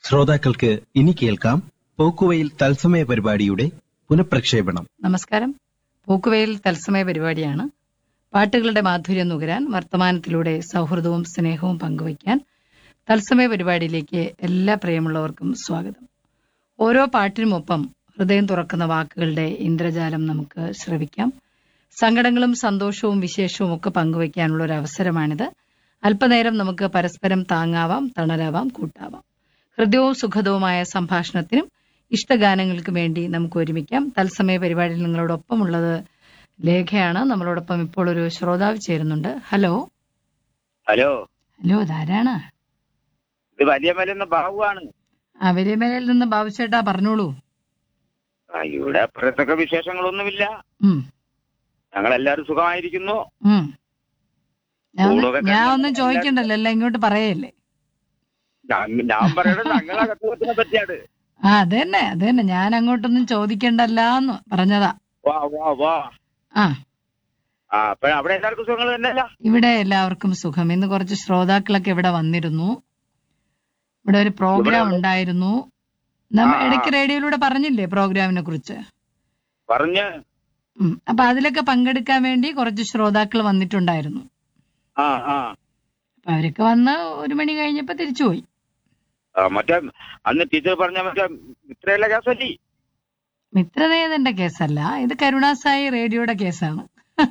ശ്രോതാക്കൾക്ക് ഇനി കേൾക്കാം പോക്കുവയിൽ തത്സമയ പരിപാടിയുടെ പുനഃപ്രക്ഷേപണം നമസ്കാരം പോക്കുവെയിൽ തത്സമയ പരിപാടിയാണ് പാട്ടുകളുടെ മാധുര്യം നുകരാൻ വർത്തമാനത്തിലൂടെ സൗഹൃദവും സ്നേഹവും പങ്കുവയ്ക്കാൻ തത്സമയ പരിപാടിയിലേക്ക് എല്ലാ പ്രിയമുള്ളവർക്കും സ്വാഗതം ഓരോ പാട്ടിനുമൊപ്പം ഹൃദയം തുറക്കുന്ന വാക്കുകളുടെ ഇന്ദ്രജാലം നമുക്ക് ശ്രവിക്കാം സങ്കടങ്ങളും സന്തോഷവും വിശേഷവും ഒക്കെ പങ്കുവയ്ക്കാനുള്ള ഒരു അവസരമാണിത് അല്പനേരം നമുക്ക് പരസ്പരം താങ്ങാവാം തണലാവാം കൂട്ടാവാം ഹൃദയവും സുഖദവുമായ സംഭാഷണത്തിനും ഇഷ്ടഗാനങ്ങൾക്കും വേണ്ടി നമുക്ക് ഒരുമിക്കാം തത്സമയ പരിപാടിയിൽ നിങ്ങളോടൊപ്പം ഉള്ളത് ലേഖയാണ് നമ്മളോടൊപ്പം ഇപ്പോൾ ഒരു ശ്രോതാവ് ചേരുന്നുണ്ട് ഹലോ ഹലോ ഹലോ ധാരാണ് ഇത് വലിയ മലെന്ന ബാബുവാണ് അവരിമലയിൽ നിന്ന് ബാബുച്ചേട്ടാ പറഞ്ഞോളൂ ആ, ഇവിടെ അപ്പുറത്തൊക്കെ വിശേഷങ്ങളൊന്നുമില്ല ഉം, ഞങ്ങളെല്ലാവരും സുഖമായിരിക്കുന്നു ഉം. ഞാൻ ഒന്ന്- കൂടുതൽ ഞാൻ ഒന്നും ചോദിക്കണ്ടല്ലോ എല്ലാം ഇങ്ങോട്ട് പറയല്ലേ ഞാൻ- ഞാൻ പറയണത് ഞങ്ങളെ കത്തുവത്തിനെ പറ്റിയാണ് ആ അതന്നെ അതന്നെ ഞാൻ അങ്ങോട്ടൊന്നും ചോദിക്കണ്ടല്ലാന്ന് പറഞ്ഞതാ വാ വാ വാ ആ ആ അപ്പൊ അവിടെ എല്ലാവർക്കും സുഖങ്ങൾ തന്നെയല്ല ഇവിടെ എല്ലാവർക്കും സുഖം ഇന്ന് കുറച്ച് ശ്രോതാക്കളൊക്കെ ഇവിടെ വന്നിരുന്നു ഇവിടെ ഒരു പ്രോഗ്രാം ഇവിടെ- ഉണ്ടായിരുന്നു നമ്മ ആ, ആ. ഇടയ്ക്ക് റേഡിയോയിലൂടെ പറഞ്ഞില്ലേ പ്രോഗ്രാമിനെ കുറിച്ച് പറഞ്ഞ് ഉം. അപ്പൊ അതിലൊക്കെ പങ്കെടുക്കാൻ വേണ്ടി കുറച്ച് ശ്രോതാക്കൾ വന്നിട്ടുണ്ടായിരുന്നു ആ ആ അപ്പൊ അവരൊക്കെ വന്ന് ഒരു മണി കഴിഞ്ഞപ്പോ തിരിച്ചുപോയി ആ, മറ്റേ അന്ന് ടീച്ചർ പറഞ്ഞ മറ്റേ ഇത്രയല്ല കേസല്ലേ മിത്രനേതന്റെ കേസല്ല ഇത് കരുണാസായി റേഡിയോയുടെ കേസാണ്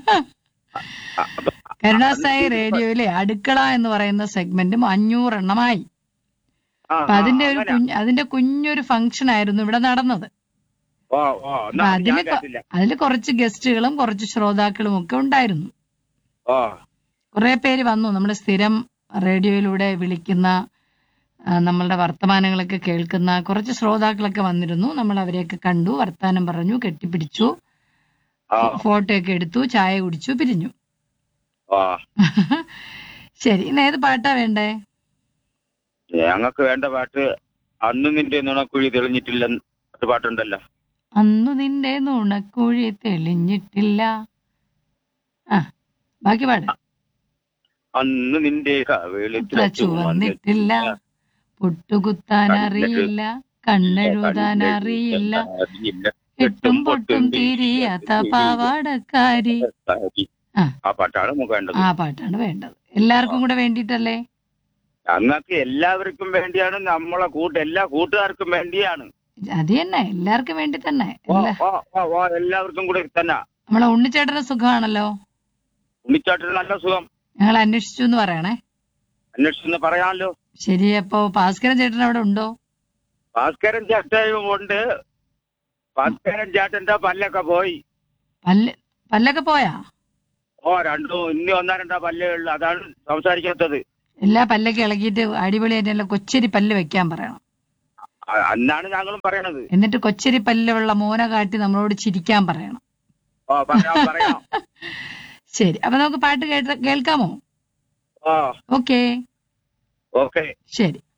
ആ, അപ്പൊ കരുണാസായി റേഡിയോയിലെ അടുക്കള എന്ന് പറയുന്ന സെഗ്മെന്റും അഞ്ഞൂറെണ്ണമായി ആ, അപ്പൊ ആ, അതിന്റെ ഒരു അങ്ങനെയാ. കുഞ്ഞ് അതിന്റെ കുഞ്ഞൊരു ഫംഗ്ഷൻ ആയിരുന്നു ഇവിടെ നടന്നത് ഓ ഓ എന്നാ അപ്പൊ ഞാൻ അതില് കൊ- കേട്ടില്ല അതിൽ കുറച്ച് ഗസ്റ്റുകളും കുറച്ച് ശ്രോതാക്കളും ഒക്കെ ഉണ്ടായിരുന്നു ഓ കുറെ പേര് വന്നു നമ്മുടെ സ്ഥിരം റേഡിയോയിലൂടെ വിളിക്കുന്ന ആ, നമ്മളുടെ വർത്തമാനങ്ങളൊക്കെ കേൾക്കുന്ന കുറച്ച് ശ്രോതാക്കളൊക്കെ വന്നിരുന്നു നമ്മൾ അവരെയൊക്കെ കണ്ടു വർത്താനം പറഞ്ഞു കെട്ടിപ്പിടിച്ചു ആ ഫോട്ടോ ഒക്കെ എടുത്തു ചായ കുടിച്ചു പിരിഞ്ഞു ഓ ശരി ഇന്ന് ഏത് പാട്ടാ വേണ്ടേ ഞങ്ങൾക്ക് വേണ്ട പാട്ട് അന്ന് നിന്റെ നുണക്കുഴി തെളിഞ്ഞിട്ടില്ല ഒരു പാട്ടുണ്ടല്ലോ അന്നു നിന്റെ നുണക്കുഴി തെളിഞ്ഞിട്ടില്ല ആ ബാക്കി പാട് അന്ന് നിന്റെ കവിളിത്ര ഇത്ര ചുവന്നിട്ടില്ല പൊട്ടുകുത്താൻ അറിയില്ല കണ്ണെഴുതാൻ അറിയില്ല എട്ടും പൊട്ടും തിരിയാത്ത പാവാടക്കാരി ആ. ആ പാട്ടാണ് നമുക്ക് വേണ്ടത് ആ പാട്ടാണ് വേണ്ടത് എല്ലാവർക്കും കൂടെ വേണ്ടിയിട്ടല്ലേ ഞങ്ങൾക്ക് എല്ലാവർക്കും വേണ്ടിയാണ് നമ്മളെ കൂട്ട് എല്ലാ കൂട്ടുകാർക്കും വേണ്ടിയാണ് അത് തന്നെ എല്ലാവർക്കും വേണ്ടി തന്നെ ഓ, എല്ലാ ഓ, ഓ, ഓ, എല്ലാവർക്കും കൂടെ തന്നെ നമ്മളെ ഉണ്ണിച്ചേട്ടന് സുഖമാണല്ലോ ഉണ്ണിച്ചാട്ടിന് നല്ല സുഖം ഞങ്ങൾ അന്വേഷിച്ചു എന്ന് പറയണേ അന്വേഷിച്ചെന്ന് പറയാമല്ലോ ശരി അപ്പോ ഭാസ്കരൻ ചേട്ടൻ അവിടെ ഉണ്ടോ ഭാസ്കരൻ ചേട്ടനും ഉണ്ട് ഭാസ്കരൻ ചേട്ടന്റെ പല്ലൊക്കെ പോയി പല്ല് പല്ലൊക്കെ പോയാ ഓ രണ്ടും ഇനി ഒന്നാ രണ്ടാ പല്ലേ ഉള്ളു അതാണ് സംസാരിക്കാത്തത് എല്ലാ പല്ലൊക്കെ ഇളകിയിട്ട് അടിപൊളിയായിട്ട് കൊച്ചരി പല്ല് വെക്കാൻ പറയണം അ- അന്നാണ് ഞങ്ങളും പറയണത് എന്നിട്ട് കൊച്ചരി പല്ലുള്ള മോന കാട്ടി നമ്മളോട് ചിരിക്കാൻ പറയണം ഓ പറയാം പറയാം ശരി അപ്പൊ നമുക്ക് പാട്ട് കേട്ട കേൾക്കാമോ ഓ ഓക്കേ ഓക്കെ ശരി